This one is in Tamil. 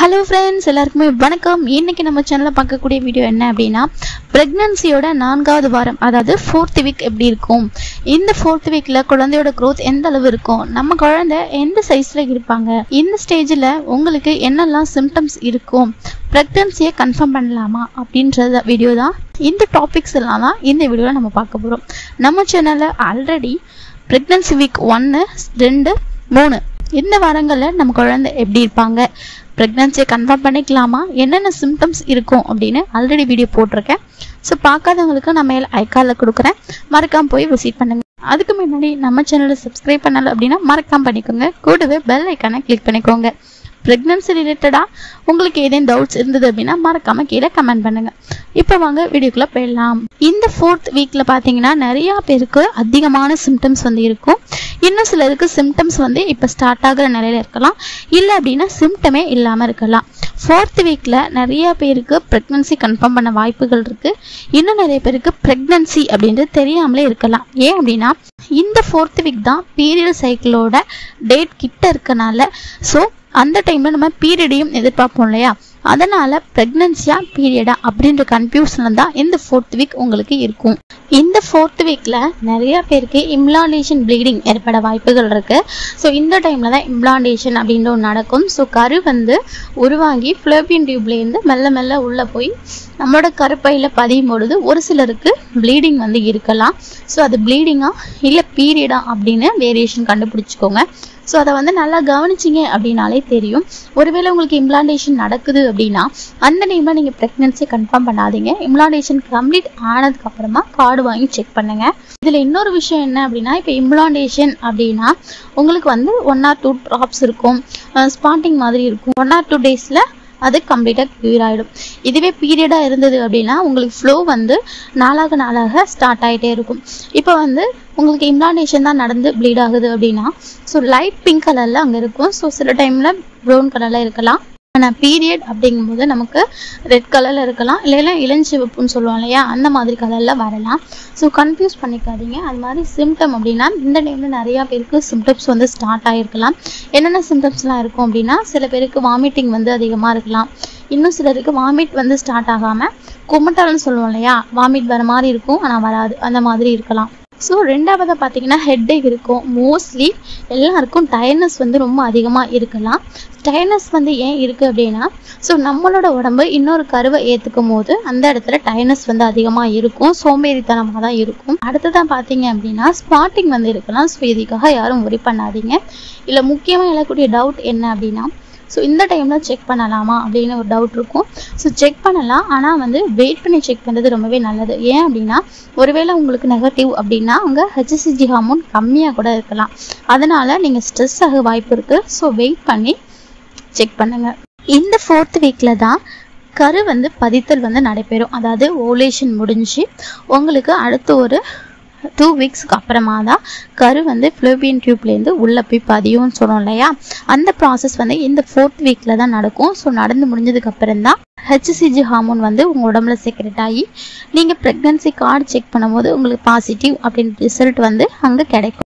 ஹலோ ஃப்ரெண்ட்ஸ் எல்லாருக்குமே வணக்கம் இன்னைக்கு நம்ம சேனலில் பார்க்கக்கூடிய வீடியோ என்ன அப்படின்னா ப்ரெக்னன்சியோட நான்காவது வாரம் அதாவது ஃபோர்த் வீக் எப்படி இருக்கும் இந்த ஃபோர்த் வீக்கில் குழந்தையோட க்ரோத் எந்த அளவு இருக்கும் நம்ம குழந்தை எந்த சைஸில் இருப்பாங்க இந்த ஸ்டேஜில் உங்களுக்கு என்னெல்லாம் சிம்டம்ஸ் இருக்கும் ப்ரெக்னன்சியை கன்ஃபார்ம் பண்ணலாமா அப்படின்றத வீடியோ தான் இந்த டாபிக்ஸ் எல்லாம் தான் இந்த வீடியோவில் நம்ம பார்க்க போகிறோம் நம்ம சேனலில் ஆல்ரெடி ப்ரெக்னன்சி வீக் ஒன்று ரெண்டு மூணு இந்த வாரங்களில் நம்ம குழந்தை எப்படி இருப்பாங்க ப்ரெக்னன்சியை கன்ஃபார்ம் பண்ணிக்கலாமா என்னென்ன சிம்டம்ஸ் இருக்கும் அப்படின்னு ஆல்ரெடி வீடியோ போட்டிருக்கேன் ஸோ பார்க்காதவங்களுக்கு நான் மேலே ஐக்காலில் கொடுக்குறேன் மறக்காம போய் விசிட் பண்ணுங்க அதுக்கு முன்னாடி நம்ம சேனலை சப்ஸ்கிரைப் பண்ணல அப்படின்னா மறக்காம பண்ணிக்கோங்க கூடவே பெல் ஐக்கானை கிளிக் பண்ணிக்கோங்க ப்ரெக்னன்சி ரிலேட்டடாக உங்களுக்கு ஏதேனும் டவுட்ஸ் இருந்தது அப்படின்னா மறக்காம கீழே கமெண்ட் பண்ணுங்க இப்போ வாங்க வீடியோக்குள்ளே போயிடலாம் இந்த ஃபோர்த் வீக்கில் பார்த்தீங்கன்னா நிறையா பேருக்கு அதிகமான சிம்டம்ஸ் வந்து இருக்கும் இன்னும் சிலருக்கு சிம்டம்ஸ் வந்து இப்போ ஸ்டார்ட் ஆகிற நிலையில இருக்கலாம் இல்லை அப்படின்னா சிம்டமே இல்லாமல் இருக்கலாம் ஃபோர்த் வீக்கில் நிறைய பேருக்கு ப்ரெக்னன்சி கன்ஃபார்ம் பண்ண வாய்ப்புகள் இருக்குது இன்னும் நிறைய பேருக்கு ப்ரெக்னன்சி அப்படின்றது தெரியாமலே இருக்கலாம் ஏன் அப்படின்னா இந்த ஃபோர்த் வீக் தான் பீரியட் சைக்கிளோட டேட் கிட்ட இருக்கனால ஸோ அந்த டைமில் நம்ம பீரியடையும் எதிர்பார்ப்போம் இல்லையா அதனால ப்ரெக்னன்சியா பீரியடா அப்படின்ற கன்ஃபியூஷன் தான் இந்த ஃபோர்த் வீக் உங்களுக்கு இருக்கும் இந்த ஃபோர்த் வீக்கில் நிறைய பேருக்கு இம்ப்ளாண்டேஷன் ப்ளீடிங் ஏற்பட வாய்ப்புகள் இருக்கு ஸோ இந்த டைமில் தான் இம்ப்ளாண்டேஷன் அப்படின்ற ஒன்று நடக்கும் ஸோ கரு வந்து உருவாகி ஃப்ளோபியன் டியூப்லேருந்து மெல்ல மெல்ல உள்ளே போய் நம்மளோட கருப்பையில் பதியும் பொழுது ஒரு சிலருக்கு ப்ளீடிங் வந்து இருக்கலாம் ஸோ அது ப்ளீடிங்கா இல்லை பீரியடா அப்படின்னு வேரியேஷன் கண்டுபிடிச்சிக்கோங்க ஸோ அதை வந்து நல்லா கவனிச்சிங்க அப்படின்னாலே தெரியும் ஒருவேளை உங்களுக்கு இம்ப்ளாண்டேஷன் நடக்குது அப்படின்னா அந்த டைமில் நீங்கள் ப்ரெக்னன்சி கன்ஃபார்ம் பண்ணாதீங்க இம்ப்ளாண்டேஷன் கம்ப்ளீட் ஆனதுக்கு அப்புறமா கார்டு வாங்கி செக் பண்ணுங்க இதில் இன்னொரு விஷயம் என்ன அப்படின்னா இப்போ இம்ப்ளாண்டேஷன் அப்படின்னா உங்களுக்கு வந்து ஒன் ஆர் டூ ட்ராப்ஸ் இருக்கும் ஸ்பாட்டிங் மாதிரி இருக்கும் ஒன் ஆர் டூ டேஸில் அது கம்ப்ளீட்டாக க்யூர் ஆகிடும் இதுவே பீரியடாக இருந்தது அப்படின்னா உங்களுக்கு ஃப்ளோ வந்து நாளாக நாளாக ஸ்டார்ட் ஆகிட்டே இருக்கும் இப்போ வந்து உங்களுக்கு இம்ப்ளாண்டேஷன் தான் நடந்து ப்ளீட் ஆகுது அப்படின்னா ஸோ லைட் பிங்க் கலரில் அங்கே இருக்கும் ஸோ சில டைமில் ப்ரௌன் கலரில் இருக்கலாம் ஆனால் பீரியட் அப்படிங்கும்போது நமக்கு ரெட் கலரில் இருக்கலாம் இல்லைன்னா இளஞ்சிவப்புன்னு சொல்லுவோம் இல்லையா அந்த மாதிரி கலரில் வரலாம் ஸோ கன்ஃபியூஸ் பண்ணிக்காதீங்க அது மாதிரி சிம்டம் அப்படின்னா இந்த டைமில் நிறையா பேருக்கு சிம்டம்ஸ் வந்து ஸ்டார்ட் ஆகிருக்கலாம் என்னென்ன சிம்டம்ஸ்லாம் இருக்கும் அப்படின்னா சில பேருக்கு வாமிட்டிங் வந்து அதிகமாக இருக்கலாம் இன்னும் சிலருக்கு வாமிட் வந்து ஸ்டார்ட் ஆகாமல் குமட்டல்னு சொல்லுவோம் இல்லையா வாமிட் வர மாதிரி இருக்கும் ஆனால் வராது அந்த மாதிரி இருக்கலாம் ஸோ ரெண்டாவதாக பார்த்தீங்கன்னா ஹெட்டேக் இருக்கும் மோஸ்ட்லி எல்லாருக்கும் டயர்னஸ் வந்து ரொம்ப அதிகமாக இருக்கலாம் டயர்னஸ் வந்து ஏன் இருக்குது அப்படின்னா ஸோ நம்மளோட உடம்பு இன்னொரு கருவை ஏற்றுக்கும் போது அந்த இடத்துல டயர்னஸ் வந்து அதிகமாக இருக்கும் சோம்பேறித்தனமாக தான் இருக்கும் அடுத்ததான் பார்த்தீங்க அப்படின்னா ஸ்பாட்டிங் வந்து இருக்கலாம் ஸோ இதுக்காக யாரும் ஒரி பண்ணாதீங்க இல்லை முக்கியமாக எழக்கூடிய டவுட் என்ன அப்படின்னா ஸோ இந்த டைமில் செக் பண்ணலாமா அப்படின்னு ஒரு டவுட் இருக்கும் ஸோ செக் பண்ணலாம் ஆனால் வந்து வெயிட் பண்ணி செக் பண்ணுறது ரொம்பவே நல்லது ஏன் அப்படின்னா ஒருவேளை உங்களுக்கு நெகட்டிவ் அப்படின்னா அங்கே ஹெச்சிசிஜி ஹார்மோன் கம்மியாக கூட இருக்கலாம் அதனால் நீங்கள் ஸ்ட்ரெஸ் ஆக வாய்ப்பு இருக்குது ஸோ வெயிட் பண்ணி செக் பண்ணுங்கள் இந்த ஃபோர்த் வீக்கில் தான் கரு வந்து பதித்தல் வந்து நடைபெறும் அதாவது ஓலேஷன் முடிஞ்சு உங்களுக்கு அடுத்த ஒரு டூ வீக்ஸ்க்கு அப்புறமா தான் கரு வந்து ஃப்ளோபியன் டியூப்லேருந்து உள்ளே போய் பதியும்னு சொன்னோம் இல்லையா அந்த ப்ராசஸ் வந்து இந்த ஃபோர்த் வீக்கில் தான் நடக்கும் ஸோ நடந்து முடிஞ்சதுக்கு அப்புறம் தான் ஹெச்சிசிஜி ஹார்மோன் வந்து உங்கள் உடம்புல செக்ரெட் ஆகி நீங்கள் ப்ரெக்னன்சி கார்டு செக் பண்ணும்போது உங்களுக்கு பாசிட்டிவ் அப்படின்ற ரிசல்ட் வந்து அங்கே கிடைக்கும்